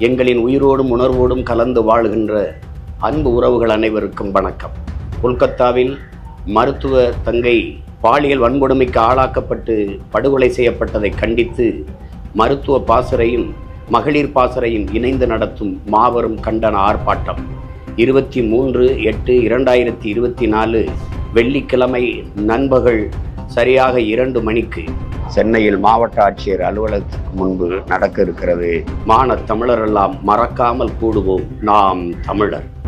எங்களின் உயிரோடும் உணர்வோடும் கலந்து வாழ்கின்ற அன்பு உறவுகள் அனைவருக்கும் வணக்கம் கொல்கத்தாவில் மருத்துவ தங்கை பாலியல் வன்கொடுமைக்கு ஆளாக்கப்பட்டு படுகொலை செய்யப்பட்டதை கண்டித்து மருத்துவ பாசறையும் மகளிர் பாசறையும் இணைந்து நடத்தும் மாபெரும் கண்டன ஆர்ப்பாட்டம் இருபத்தி மூன்று எட்டு இரண்டாயிரத்தி இருபத்தி நாலு வெள்ளிக்கிழமை நண்பகல் சரியாக இரண்டு மணிக்கு சென்னையில் மாவட்ட ஆட்சியர் அலுவலகத்துக்கு முன்பு நடக்க இருக்கிறது மான தமிழரெல்லாம் மறக்காமல் கூடுவோம் நாம் தமிழர்